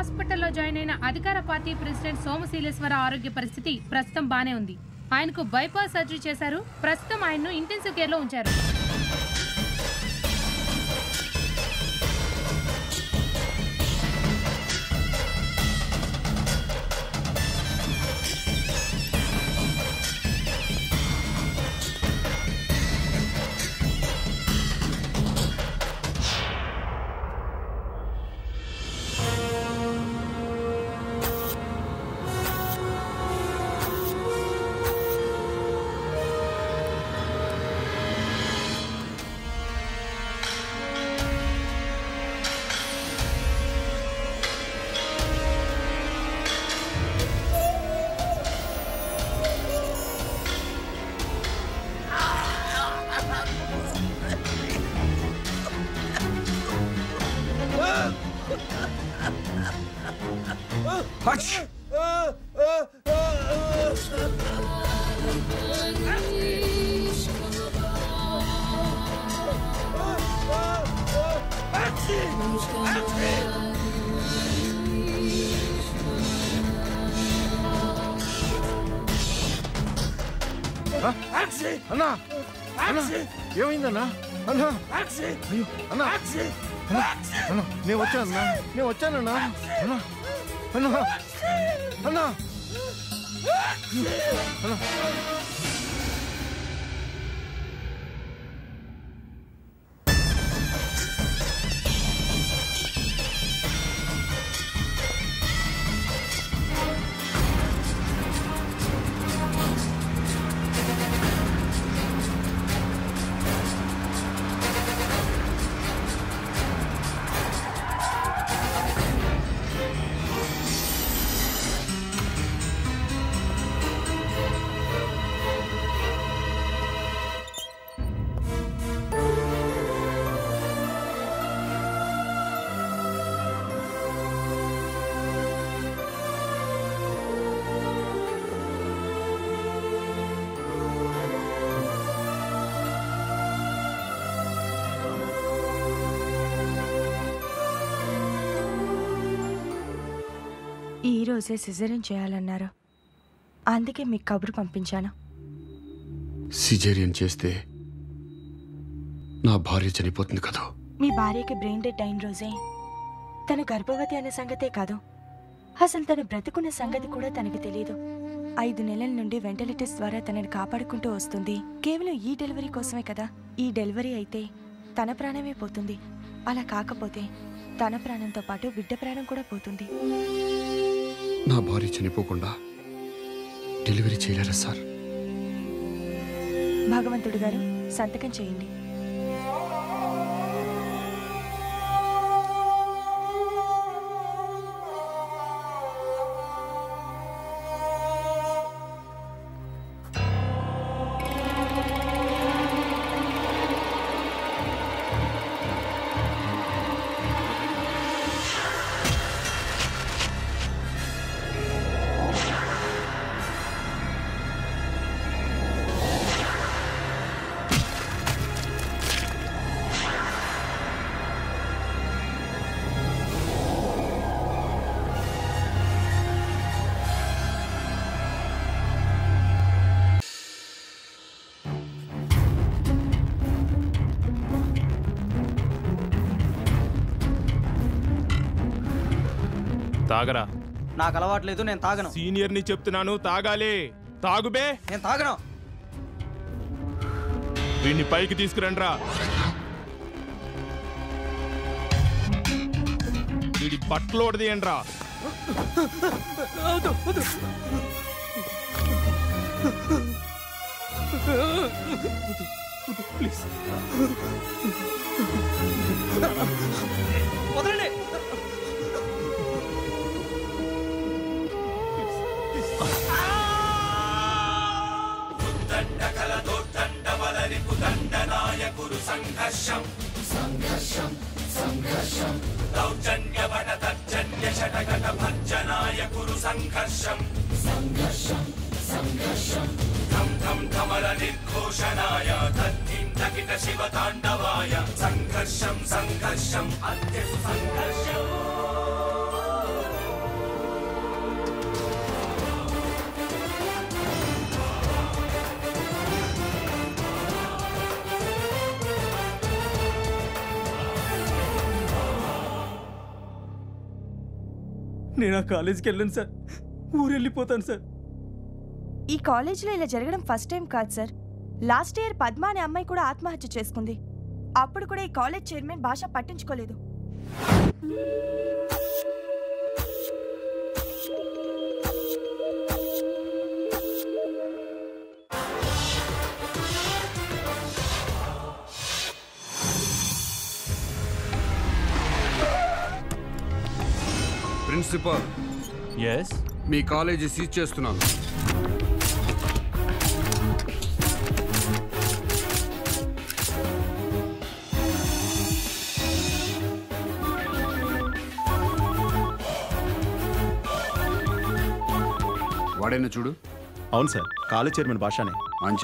హాస్పిటల్లో జాయిన్ అయిన అధికార పార్టీ ప్రెసిడెంట్ సోమశీలేశ్వర ఆరోగ్య పరిస్థితి ప్రస్తుతం బానే ఉంది ఆయనకు బైపాస్ సర్జరీ చేశారు ప్రస్తుతం ఆయన్ను ఇంటెన్సివ్ కేర్ లో ఉంచారు హచ్! ఆ? అన్నా అన్నా ఏమైందన్నా అన్నా అయ్యో అన్నా అన్నా అన్నా నేను వచ్చానన్నా నేను వచ్చానన్నా అన్నా అన్నా అన్నా అన్నా ఈ రోజే సిజరిన్ చేయాలన్నారు అందుకే మీకు కబురు పంపించాను సిజేరియన్ చేస్తే నా భార్య చనిపోతుంది కదా మీ భార్యకి బ్రెయిన్ డెడ్ అయిన రోజే తను గర్భవతి అనే సంగతే కాదు అసలు తను బ్రతుకున్న సంగతి కూడా తనకి తెలియదు ఐదు నెలల నుండి వెంటిలేటర్స్ ద్వారా తనని కాపాడుకుంటూ వస్తుంది కేవలం ఈ డెలివరీ కోసమే కదా ఈ డెలివరీ అయితే తన ప్రాణమే పోతుంది అలా కాకపోతే తన ప్రాణంతో పాటు బిడ్డ ప్రాణం కూడా పోతుంది నా భార్య చనిపోకుండా డెలివరీ చేయలేరా సార్ భగవంతుడు గారు సంతకం చేయండి తాగరా నాకు అలవాట్లేదు నేను తాగను సీనియర్ ని చెప్తున్నాను తాగాలి తాగుబే నేను తాగను వీడిని పైకి తీసుకురండ్రా వీడి బట్టలు ఓడదీయండ్రా వదలండి నేను ఆ కాలేజీకి వెళ్ళను సార్ ఊరు వెళ్ళిపోతాను సార్ ఈ కాలేజీలో ఇలా జరగడం ఫస్ట్ టైం కాదు సార్ లాస్ట్ ఇయర్ పద్మ అనే అమ్మాయి కూడా ఆత్మహత్య చేసుకుంది అప్పుడు కూడా ఈ కాలేజ్ చైర్మన్ భాష పట్టించుకోలేదు ప్రిన్సిపల్ ఎస్ మీ కాలేజీ సీజ్ చేస్తున్నాను వాడైనా చూడు అవును సార్ కాలేజ్ చైర్మన్ భాషనే మంచి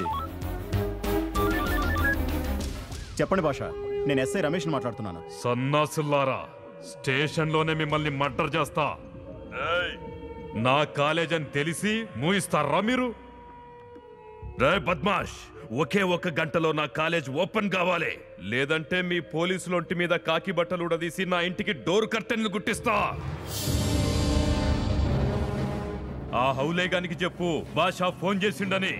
చెప్పండి భాష నేను ఎస్ఐ రమేష్ని మాట్లాడుతున్నాను సన్నాసుల్లారా స్టేషన్లోనే మిమ్మల్ని మర్డర్ చేస్తా ఏయ్, నా కాలేజ్ అని తెలిసి మూయిస్తారా మీరు రే బద్మాష్ ఒకే ఒక గంటలో నా కాలేజ్ ఓపెన్ కావాలి లేదంటే మీ పోలీసులొంటి మీద కాకి బట్టలు ఉడదీసి నా ఇంటికి డోర్ కర్టెన్లు గుట్టిస్తా ఆ హౌలేగానికి చెప్పు బాషా ఫోన్ చేసిండని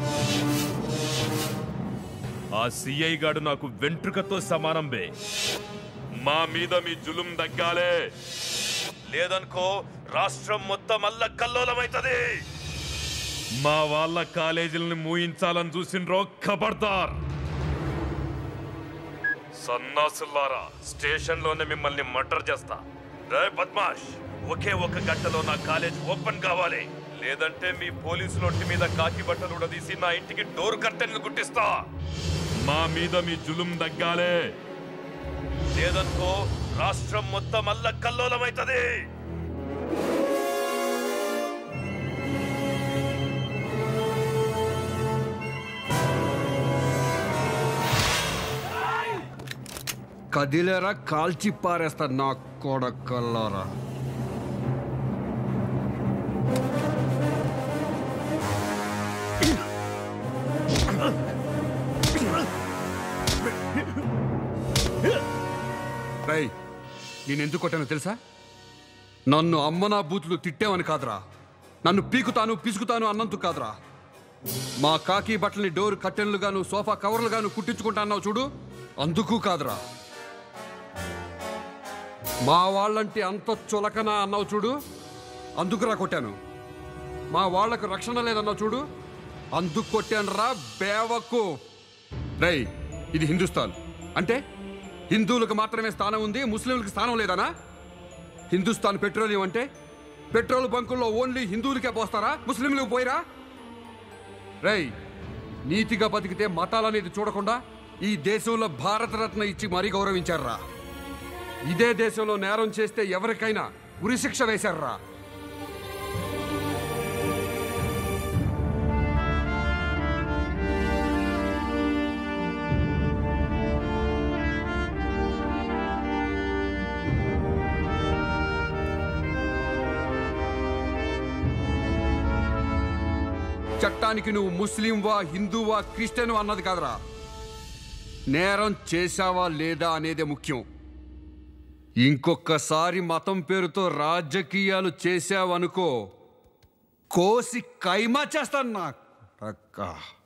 ఆ సిఐ గాడు నాకు వెంట్రుకతో సమానం బే మా మీద మీ జులుం దగ్గాలే లేదనుకో రాష్ట్రం మొత్తం అల్ల కల్లోలమైతది మా వాళ్ళ కాలేజీలను మూయించాలని చూసిండ్రో ఖబర్దార్ సన్నాసుల్లారా స్టేషన్లోనే మిమ్మల్ని మర్డర్ చేస్తా రే బద్మాష్ ఒకే ఒక గంటలో నా కాలేజ్ ఓపెన్ కావాలి లేదంటే మీ పోలీసులొంటి మీద కాకి బట్టలు ఉడదీసి నా ఇంటికి డోర్ కర్టెన్లు గుట్టిస్తా మా మీద మీ జులుం దగ్గాలే లేదనుకో రాష్ట్రం మొత్తం అల్ల కల్లోలమైతది కదిలేరా కాల్చి పారేస్తా నా కొడకల్లారా రై నేను ఎందుకు కొట్టానో తెలుసా నన్ను అమ్మనా బూతులు తిట్టావని కాదురా నన్ను పీకుతాను పిసుకుతాను అన్నందుకు కాదురా మా కాకి బట్టల్ని డోర్ కట్టెన్లుగాను సోఫా కవర్లుగాను కుట్టించుకుంటా అన్నావు చూడు అందుకు కాదురా మా వాళ్ళంటే అంత చులకన అన్నావు చూడు అందుకురా కొట్టాను మా వాళ్లకు రక్షణ లేదన్నావు చూడు అందుకు కొట్టాను రా బేవకు రై ఇది హిందుస్థాన్ అంటే హిందువులకు మాత్రమే స్థానం ఉంది ముస్లింలకు స్థానం లేదనా హిందుస్థాన్ పెట్రోలియం అంటే పెట్రోల్ బంకుల్లో ఓన్లీ హిందువులకే పోస్తారా ముస్లింలకు పోయిరా రై నీతిగా బతికితే మతాలనేది చూడకుండా ఈ దేశంలో భారతరత్న ఇచ్చి మరీ గౌరవించారా ఇదే దేశంలో నేరం చేస్తే ఎవరికైనా ఉరిశిక్ష వేశారా చట్టానికి నువ్వు ముస్లింవా హిందువా క్రిస్టియన్ అన్నది కాదురా నేరం చేశావా లేదా అనేదే ముఖ్యం ఇంకొకసారి మతం పేరుతో రాజకీయాలు చేశావనుకో కోసి కైమా చేస్తాను నా రక్క